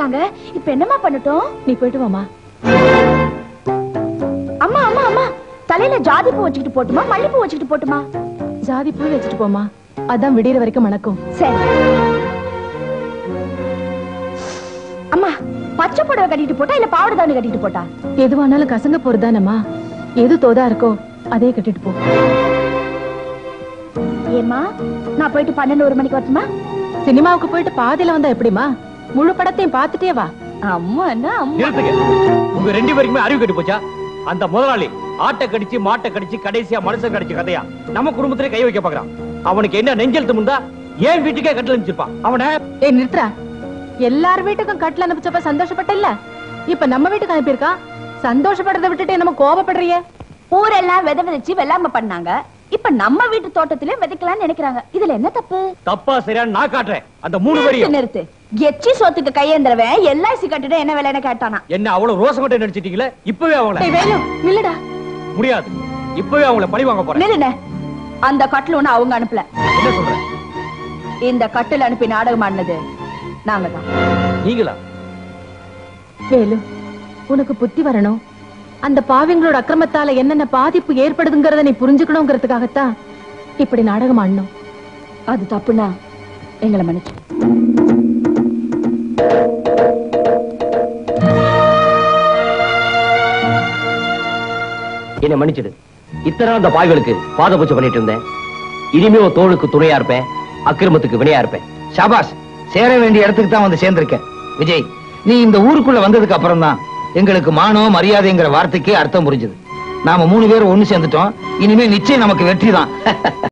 இருக்காங்க இப்ப என்னம்மா பண்ணட்டும் நீ போயிட்டு வாமா அம்மா அம்மா அம்மா தலையில ஜாதி பூ வச்சுக்கிட்டு போட்டுமா மல்லிப்பூ வச்சுக்கிட்டு போட்டுமா ஜாதி பூ வச்சுட்டு போமா அதான் விடியற வரைக்கும் மணக்கும் சரி அம்மா பச்சை புடவை கட்டிட்டு போட்டா இல்ல பாவாடை தாவணி கட்டிட்டு போட்டா எதுவானாலும் கசங்க போறதானம்மா எது தோதா இருக்கோ அதே கட்டிட்டு போ ஏமா நான் போயிட்டு பன்னெண்டு ஒரு மணிக்கு வரட்டுமா சினிமாவுக்கு போயிட்டு பாதியில வந்தா எப்படிமா முழு படத்தையும் பார்த்துட்டே வா அம்மா என்ன அம்மா நிறுத்துங்க உங்க ரெண்டு பேருக்குமே அறிவு கெட்டு போச்சா அந்த முதலாளி ஆட்டை கடிச்சு மாட்டை கடிச்சு கடைசியா மனுஷன் கடிச்சு கதையா நம்ம குடும்பத்திலே கை வைக்க பாக்குறான் அவனுக்கு என்ன நெஞ்செழுத்து முந்தா ஏன் வீட்டுக்கே கட்டல அனுப்பிச்சிருப்பான் அவனை ஏய் நிறுத்துறா எல்லார் வீட்டுக்கும் கட்டில அனுப்பிச்சப்ப சந்தோஷப்பட்ட இல்ல இப்ப நம்ம வீட்டுக்கு அனுப்பியிருக்கா சந்தோஷப்படுறத விட்டுட்டு நம்ம கோபப்படுறியே ஊரெல்லாம் விதை விதைச்சு வெள்ளாம பண்ணாங்க இப்ப நம்ம வீட்டு தோட்டத்திலே விதைக்கலாம்னு நினைக்கிறாங்க இதுல என்ன தப்பு தப்பா சரியான நான் காட்டுறேன் அந்த மூணு பேரையும் நிறுத்து எச்சி சோத்துக்கு கையேந்திரவன் எல்ஐசி கட்டிட்டு என்ன வேலைன்னு கேட்டானா என்ன அவ்வளவு ரோசம் கட்ட நினைச்சிட்டீங்களே இப்பவே அவங்கள ஏய் வேலு நில்லுடா முடியாது இப்பவே அவங்கள பழி வாங்க போறேன் நில்லுண்ணே அந்த கட்டில் ஒண்ணு அவங்க அனுப்பல என்ன சொல்றேன் இந்த கட்டில் அனுப்பி நாடகம் ஆடினது நாங்க தான் நீங்களா வேலு உனக்கு புத்தி வரணும் அந்த பாவிங்களோட அக்கிரமத்தால என்னென்ன பாதிப்பு ஏற்படுதுங்கிறத நீ புரிஞ்சுக்கணுங்கிறதுக்காகத்தான் இப்படி நாடகம் ஆடணும் அது தப்புனா எங்களை மன்னிச்சு என்ன மன்னிச்சிடு இத்தனை நாள் அந்த பாய்களுக்கு பாத பூச்சை பண்ணிட்டு இருந்தேன் இனிமே உன் தோளுக்கு துணையா இருப்பேன் அக்கிரமத்துக்கு வினையா இருப்பேன் ஷாபாஸ் சேர வேண்டிய இடத்துக்கு தான் வந்து சேர்ந்திருக்க விஜய் நீ இந்த ஊருக்குள்ள வந்ததுக்கு அப்புறம் தான் எங்களுக்கு மானம் மரியாதைங்கிற வார்த்தைக்கே அர்த்தம் புரிஞ்சுது நாம மூணு பேரும் ஒண்ணு சேர்ந்துட்டோம் இனிமே நிச்சயம் நமக்கு வெற்றி தான்